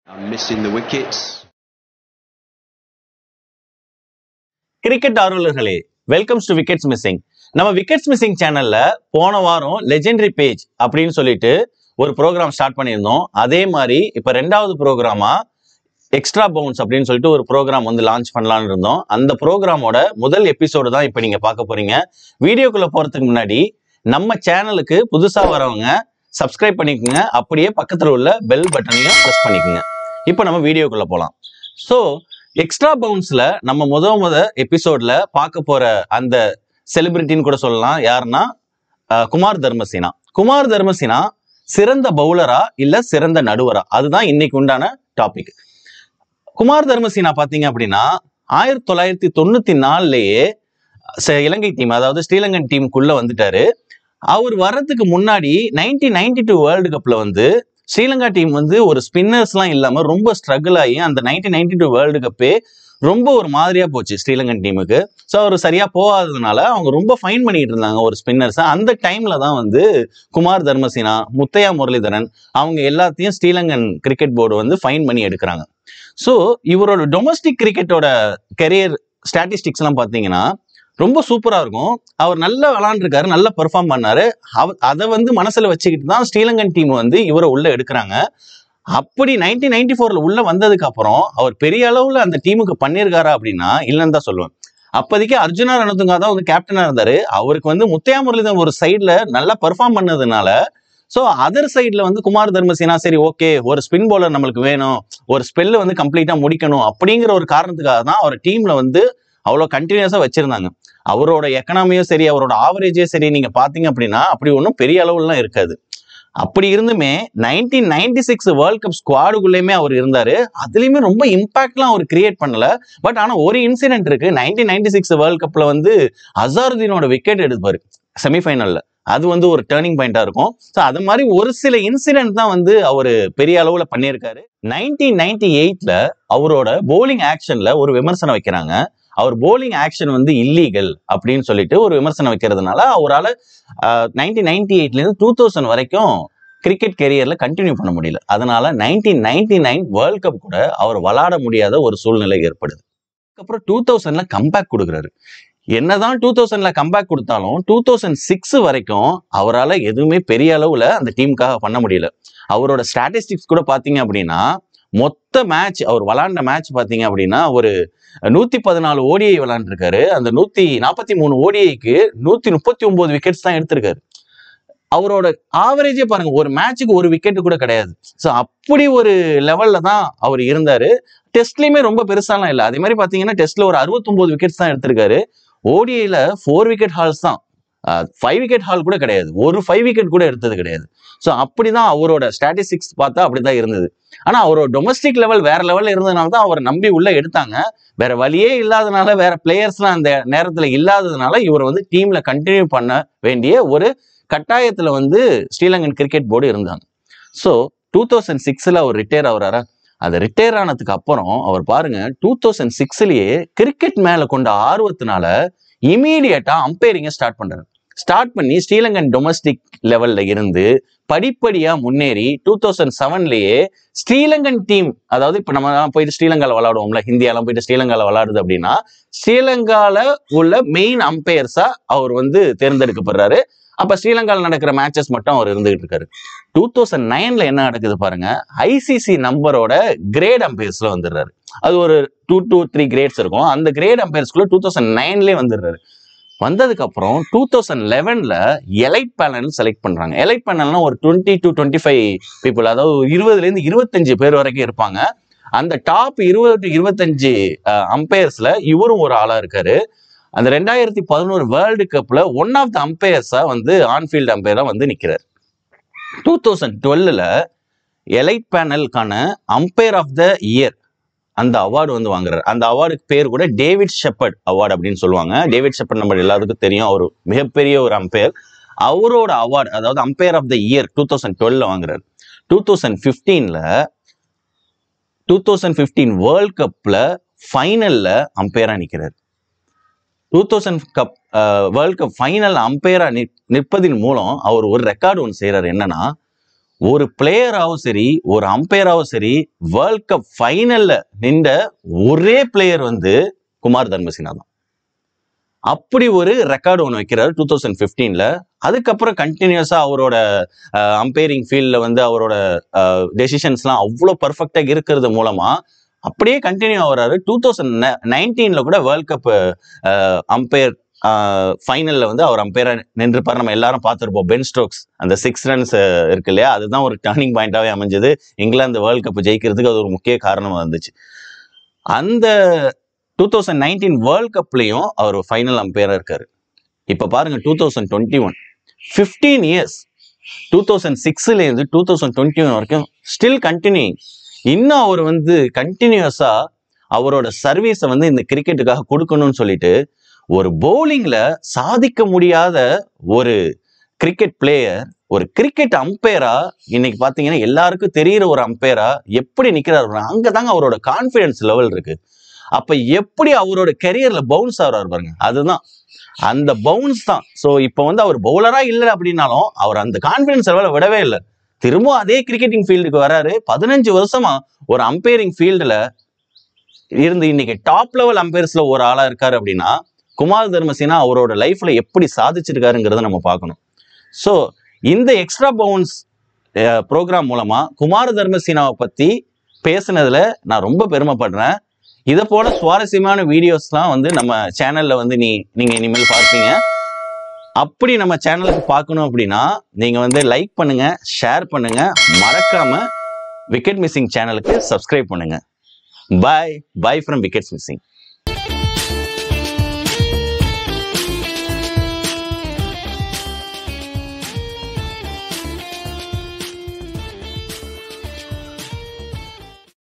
I'm missing the wickets. Cricket ஆர்வலர்களே welcomes to wickets missing நம்ம wickets missing சேனல்ல போன வாரம் லெஜெண்டரி பேஜ் அப்படின்னு சொல்லிட்டு ஒரு ப்ரோக்ராம் ஸ்டார்ட் பண்ணியிருந்தோம் அதே மாதிரி இப்போ ரெண்டாவது ப்ரோக்ராமா எக்ஸ்ட்ரா பவுன்ஸ் அப்படின்னு சொல்லிட்டு ஒரு ப்ரோக்ராம் வந்து லான்ச் பண்ணலாம்னு இருந்தோம் அந்த ப்ரோக்ராமோட முதல் எபிசோடு தான் இப்போ நீங்க பார்க்க போறீங்க வீடியோக்குள்ள போறதுக்கு முன்னாடி நம்ம சேனலுக்கு புதுசா வரவங்க சப்ஸ்கிரைப் பண்ணிக்கோங்க அப்படியே பக்கத்தில் உள்ள பெல் பட்டனையும் ப்ரெஸ் பண்ணிக்கோங்க இப்போ நம்ம வீடியோக்குள்ள போகலாம் ஸோ எக்ஸ்ட்ரா பவுன்ஸ்ல நம்ம முத முத எபிசோட்ல பார்க்க போற அந்த செலிபிரிட்டின்னு கூட சொல்லலாம் யாருன்னா அஹ், குமார் தர்மசேனா குமார் தர்மசேனா சிறந்த பவுலரா இல்ல சிறந்த நடுவரா அதுதான் இன்னைக்கு உண்டான டாபிக் குமார் தர்மசேனா பாத்தீங்க அப்படின்னா ஆயிரத்தி தொள்ளாயிரத்தி தொண்ணூத்தி நாலுலயே ச- இலங்கை டீம் அதாவது ஸ்ரீலங்கன் டீமுக்குள்ள வந்துட்டாரு அவர் வர்றதுக்கு முன்னாடி நைன்டீன் நைன்டி டூ வேர்ல்டு கப்ல வந்து ஸ்ரீலங்கா டீம் வந்து ஒரு ஸ்பின்னர்ஸ்லாம் இல்லாம ரொம்ப ஸ்ட்ரகிள் ஆகி அந்த நைன்டீன் நைன்டி டூ வேர்ல்டு கப்பே ரொம்ப ஒரு மாதிரியா போச்சு ஸ்ரீலங்கன் டீமுக்கு ஸோ அவர் சரியா போகாததுனால அவங்க ரொம்ப ஃபைன் பண்ணிட்டு இருந்தாங்க ஒரு ஸ்பின்னர்ஸை அந்த டைம்ல தான் வந்து குமார் தர்மசேனா முத்தையா முரளிதரன் அவங்க எல்லாத்தையும் ஸ்ரீலங்கன் கிரிக்கெட் போர்டு வந்து ஃபைன் பண்ணி எடுக்கிறாங்க ஸோ இவரோட டொமஸ்டிக் கிரிக்கெட்டோட கெரியர் ஸ்டாட்டிஸ்டிக்ஸ் எல்லாம் பார்த்தீங்கன்னா ரொம்ப சூப்பரா இருக்கும் அவர் நல்லா விளாண்டுருக்காரு நல்லா பெர்ஃபார்ம் பண்ணாரு அவ அதை வந்து மனசுல வச்சுக்கிட்டு தான் ஸ்ரீலங்கன் டீம் வந்து இவரை உள்ள எடுக்கிறாங்க அப்படி நைன்டீன் நைன்டி ஃபோர்ல உள்ள வந்ததுக்கு அப்புறம் அவர் பெரிய அளவுல அந்த டீமுக்கு பண்ணியிருக்காரா அப்படின்னா இல்லைன்னு தான் சொல்லுவேன் அப்போதைக்கு அர்ஜுனா ரணதுங்கா தான் வந்து கேப்டனா இருந்தாரு அவருக்கு வந்து முத்தையா முரளிதரன் ஒரு சைட்ல நல்லா பெர்ஃபார்ம் பண்ணதுனால ஸோ அதர் சைடில் வந்து குமார் தர்மசேனா சரி ஓகே ஒரு ஸ்பின் பவுலர் நம்மளுக்கு வேணும் ஒரு ஸ்பெல்ல வந்து கம்ப்ளீட்டாக முடிக்கணும் அப்படிங்கிற ஒரு காரணத்துக்காக தான் அவர் டீம்ல வந்து அவ்வளோ கண்டினியூஸாக வச்சிருந்தாங்க அவரோட எக்கனாமியும் சரி அவரோட ஆவரேஜே சரி நீங்க பாத்தீங்க அப்படின்னா அப்படி ஒன்றும் பெரிய அளவுலாம் இருக்காது அப்படி இருந்துமே nineteen ninety six world cup ஸ்குவாடுக்குள்ளேயுமே அவர் இருந்தாரு அதுலயுமே ரொம்ப இம்பாக்ட்லாம் அவர் கிரியேட் பண்ணல பட் ஆனா ஒரு இன்சிடென்ட் இருக்கு நைன்டீன் நைன்டி சிக்ஸ் வேர்ல்ட் கப்ல வந்து அசாருதீனோட விக்கெட் எடுப்பாரு செமிஃபைனல்ல அது வந்து ஒரு டேர்னிங் பாயிண்டா இருக்கும் ஸோ அது மாதிரி ஒரு சில இன்சிடென்ட் தான் வந்து அவர் பெரிய அளவுல பண்ணியிருக்காரு நைன்டீன் நைன்டி எயிட்ல அவரோட போலிங் ஆக்ஷன்ல ஒரு விமர்சனம் வைக்கிறாங்க அவர் போலிங் ஆக்ஷன் வந்து இல்லீகல் அப்படின்னு சொல்லிட்டு ஒரு விமர்சனம் வைக்கிறதுனால அவரால் நைன்டீன் நைன்டி எயிட்லேருந்து டூ தௌசண்ட் வரைக்கும் கிரிக்கெட் கெரியர்ல கண்டினியூ பண்ண முடியல அதனால nineteen ninety nine world cup கூட அவர் விளாட முடியாத ஒரு சூழ்நிலை ஏற்படுது அதுக்கப்புறம் டூ தௌசண்ட்ல கம்பேக் கொடுக்குறாரு என்னதான் டூ தௌசண்ட்ல கம்பேக் கொடுத்தாலும் டூ தௌசண்ட் சிக்ஸ் வரைக்கும் அவரால் எதுவுமே பெரிய அளவுல அந்த டீமுக்காக பண்ண முடியல அவரோட ஸ்டாட்டிஸ்டிக்ஸ் கூட பாத்தீங்க அப்படின்னா மொத்த மேட்ச் அவர் விளாண்ட மேட்ச் பாத்தீங்க அப்படின்னா ஒரு நூத்தி பதினாலு ஓடிஐ விளாண்டுருக்காரு அந்த நூத்தி நாற்பத்தி மூணு ஓடிஐக்கு நூத்தி முப்பத்தி ஒன்பது விக்கெட்ஸ் தான் எடுத்திருக்காரு அவரோட ஆவரேஜே பாருங்க ஒரு மேட்சுக்கு ஒரு விக்கெட் கூட கிடையாது ஸோ அப்படி ஒரு லெவல்ல தான் அவர் இருந்தாரு டெஸ்ட்லயுமே ரொம்ப பெருசாலாம் இல்லை அதே மாதிரி பாத்தீங்கன்னா டெஸ்ட்ல ஒரு 69 விக்கெட்ஸ் தான் எடுத்திருக்காரு ஓடிஐல ஃபோர் விக்கெட் ஹால்ஸ் தான் ஃபைவ் விக்கெட் ஹால் கூட கிடையாது ஒரு ஃபைவ் விக்கெட் கூட எடுத்தது கிடையாது ஸோ அப்படிதான் அவரோட ஸ்டாட்டிஸ்டிக்ஸ் பார்த்தா அப்படிதான் இருந்தது ஆனா அவரோட டொமஸ்டிக் லெவல் வேற லெவல்ல இருந்ததுனால தான் அவரை நம்பி உள்ள எடுத்தாங்க வேற வழியே இல்லாதனால வேற பிளேயர்ஸ்லாம் அந்த நேரத்துல இல்லாததுனால இவர் வந்து டீம்ல கண்டினியூ பண்ண வேண்டிய ஒரு கட்டாயத்துல வந்து ஸ்ரீலங்கன் கிரிக்கெட் போர்டு இருந்தாங்க ஸோ டூ தௌசண்ட் சிக்ஸ்ல அவர் ரிட்டையர் ஆகுறாரா அது ரிட்டையர் ஆனதுக்கு அப்புறம் அவர் பாருங்க டூ தௌசண்ட் சிக்ஸ்லயே கிரிக்கெட் மேல கொண்ட ஆர்வத்தினால இமீடியட்டா அம்பையரிங்க ஸ்டார்ட் பண்றாரு ஸ்டார்ட் பண்ணி ஸ்ரீலங்கன் டொமஸ்டிக் லெவல்ல இருந்து படிப்படியா முன்னேறி டூ தௌசண்ட் செவன்லயே ஸ்ரீலங்கன் டீம் அதாவது இப்ப நம்ம எல்லாம் போயிட்டு ஸ்ரீலங்கால விளையாடுவோம்ல இந்தியாலாம் போயிட்டு ஸ்ரீலங்கால விளையாடுது அப்படின்னா ஸ்ரீலங்கால உள்ள மெயின் அம்பையர்ஸா அவர் வந்து தேர்ந்தெடுக்கப்படுறாரு அப்ப ஸ்ரீலங்கால நடக்கிற மேட்சஸ் மட்டும் அவர் இருந்துகிட்டு இருக்காரு டூ தௌசண்ட் நைன்ல என்ன நடக்குது பாருங்க ஐசிசி நம்பரோட கிரேட் அம்பையர்ஸ்ல வந்துடுறாரு அது ஒரு டூ டூ த்ரீ கிரேட்ஸ் இருக்கும் அந்த கிரேட் அம்பையர்ஸ்குள்ள டூ தௌசண்ட் நைன்லேயே வந்துடுறாரு வந்ததுக்கு அப்புறம் டூ தௌசண்ட் லெவன்ல எலைட் பேனல் செலக்ட் பண்றாங்க எலைட் பேனல்னா ஒரு twenty to twenty five people அதாவது ஒரு இருபதுல இருந்து இருபத்தஞ்சு பேர் வரைக்கும் இருப்பாங்க அந்த டாப் இருபது டு இருபத்தஞ்சு அம்பையர்ஸ்ல இவரும் ஒரு ஆளா இருக்காரு அந்த ரெண்டாயிரத்தி பதினோரு வேர்ல்டு கப்ல ஒன் ஆஃப் த அம்பையர்ஸா வந்து ஆன்ஃபீல்டு அம்பையரா வந்து நிக்கிறார் டூ தௌசண்ட் டுவெல்ல எலைட் பேனலுக்கான அம்பையர் ஆஃப் த இயர் அந்த அவார்டு வந்து வாங்குறாரு அந்த அவார்டுக்கு பேர் கூட டேவிட் ஷெப்பர்ட் அவார்டு அப்படின்னு சொல்லுவாங்க டேவிட் ஷெப்பர்ட் நம்ம எல்லாத்துக்கும் தெரியும் அவர் மிகப்பெரிய ஒரு அம்பையர் அவரோட அவார்டு அதாவது umpire of the year two thousand டுவெல்ல வாங்குறாரு டூ தௌசண்ட் ஃபிஃப்டீன்ல டூ தௌசண்ட் ஃபிஃப்டீன் வேர்ல்ட் கப்ல ஃபைனல்ல அம்பையரா நிக்கிறார் two thousand cup world cup final அம்பையரா நிற்பதின் மூலம் அவர் ஒரு ரெக்கார்டு ஒன்று செய்றாரு என்னன்னா ஒரு பிளேயராகவும் சரி ஒரு அம்பையராகவும் சரி வேர்ல்ட் கப் ஃபைனல்ல நின்ற ஒரே பிளேயர் வந்து குமார் தர்மசினா தான் அப்படி ஒரு ரெக்கார்டு ஒன்று வைக்கிறாரு டூ தௌசண்ட் ஃபிஃப்டீனில் அதுக்கப்புறம் கண்டினியூஸாக அவரோட அம்பையரிங் ஃபீல்டில் வந்து அவரோட டெசிஷன்ஸ்லாம் அவ்வளோ பர்ஃபெக்டாக இருக்கிறது மூலமாக அப்படியே கண்டினியூ ஆகுறாரு டூ தௌசண்ட் நைன்டீனில் கூட வேர்ல்ட் கப் அம்பையர் ஃபைனலில் வந்து அவர் அம்பையராக நின்றுப்பார் நம்ம எல்லாரும் பார்த்துருப்போம் பென் ஸ்டோக்ஸ் அந்த சிக்ஸ் ரன்ஸ் இருக்கு இல்லையா அதுதான் ஒரு டர்னிங் பாயிண்டாகவே அமைஞ்சது இங்கிலாந்து வேர்ல்ட் கப் ஜெயிக்கிறதுக்கு அது ஒரு முக்கிய காரணமாக இருந்துச்சு அந்த டூ தௌசண்ட் நைன்டீன் வேர்ல்ட் கப்லையும் அவர் ஃபைனல் அம்பையராக இருக்காரு இப்போ பாருங்க two thousand twenty one fifteen years two thousand சிக்ஸ்லேருந்து டூ தௌசண்ட் டுவெண்ட்டி ஒன் வரைக்கும் ஸ்டில் கண்டினியூ இன்னும் அவர் வந்து கண்டினியூஸாக அவரோட சர்வீஸை வந்து இந்த கிரிக்கெட்டுக்காக கொடுக்கணும்னு சொல்லிட்டு ஒரு பவுலிங்ல சாதிக்க முடியாத ஒரு கிரிக்கெட் பிளேயர் ஒரு கிரிக்கெட் அம்பையரா இன்னைக்கு பாத்தீங்கன்னா எல்லாருக்கும் தெரியிற ஒரு அம்பையரா எப்படி நிக்கிறாரு அங்கதாங்க அவரோட கான்பிடன்ஸ் லெவல் இருக்கு அப்ப எப்படி அவரோட கெரியர்ல பவுன்ஸ் ஆகிறாரு பாருங்க அதுதான் அந்த பவுன்ஸ் தான் ஸோ இப்போ வந்து அவர் பவுலரா இல்லை அப்படின்னாலும் அவர் அந்த கான்பிடன்ஸ் லெவலை விடவே இல்லை திரும்ப அதே கிரிக்கெட்டிங் ஃபீல்டுக்கு வராரு பதினஞ்சு வருஷமா ஒரு அம்பையரிங் ஃபீல்டுல இருந்து இன்னைக்கு டாப் லெவல் அம்பையர்ஸ்ல ஒரு ஆளா இருக்காரு அப்படின்னா குமார் தர்மசேனா அவரோட லைஃப்ல எப்படி சாதிச்சிருக்காருங்கிறத நம்ம பார்க்கணும் ஸோ இந்த எக்ஸ்ட்ரா பவுன்ஸ் ப்ரோக்ராம் மூலமா குமார் தர்மசேனாவை பத்தி பேசுனதுல நான் ரொம்ப பெருமைப்படுறேன் இதை போல சுவாரஸ்யமான வீடியோஸ்லாம் வந்து நம்ம சேனல்ல வந்து நீ நீங்க இனிமேல் பார்ப்பீங்க அப்படி நம்ம சேனலுக்கு பார்க்கணும் அப்படின்னா நீங்க வந்து லைக் பண்ணுங்க ஷேர் பண்ணுங்க மறக்காம விக்கெட் மிஸ்ஸிங் சேனலுக்கு சப்ஸ்கிரைப் பண்ணுங்க bye bye from wickets missing